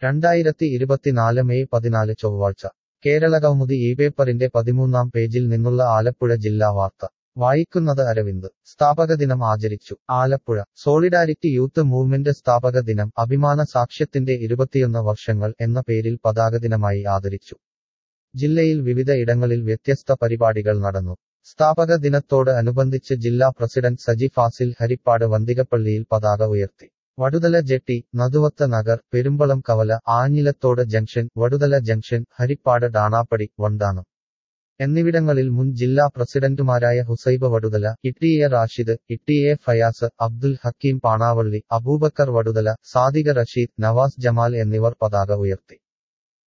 രണ്ടായിരത്തി ഇരുപത്തിനാല് മെയ് പതിനാല് ചൊവ്വാഴ്ച കേരളകൗമുദി ഈ പേപ്പറിന്റെ പതിമൂന്നാം പേജിൽ നിന്നുള്ള ആലപ്പുഴ ജില്ലാ വാർത്ത വായിക്കുന്നത് അരവിന്ദ് സ്ഥാപക ദിനം ആചരിച്ചു ആലപ്പുഴ സോളിഡാരിറ്റി യൂത്ത് മൂവ്മെന്റ് സ്ഥാപക ദിനം അഭിമാന സാക്ഷ്യത്തിന്റെ ഇരുപത്തിയൊന്ന് വർഷങ്ങൾ എന്ന പേരിൽ പതാക ദിനമായി ആദരിച്ചു ജില്ലയിൽ വിവിധ ഇടങ്ങളിൽ വ്യത്യസ്ത പരിപാടികൾ നടന്നു സ്ഥാപക ദിനത്തോട് അനുബന്ധിച്ച് ജില്ലാ പ്രസിഡന്റ് സജി ഫാസിൽ ഹരിപ്പാട് വന്തികപ്പള്ളിയിൽ പതാക ഉയർത്തി വടുതല ജെട്ടി നതുവത്ത നഗർ പെരുമ്പളം കവല ആഞ്ഞിലത്തോട് ജംഗ്ഷൻ വടുതല ജംഗ്ഷൻ ഹരിപ്പാട് ഡാണാപ്പടി വണ്ടാനം എന്നിവിടങ്ങളിൽ മുൻ ജില്ലാ പ്രസിഡന്റുമാരായ ഹുസൈബ വടുതല ഇട്ടിയെ റാഷിദ് ഇട്ടിയെ ഫയാസ് അബ്ദുൽ ഹക്കീം പാണാവള്ളി അബൂബക്കർ വടുതല സാദിക റഷീദ് നവാസ് ജമാൽ എന്നിവർ പതാക ഉയർത്തി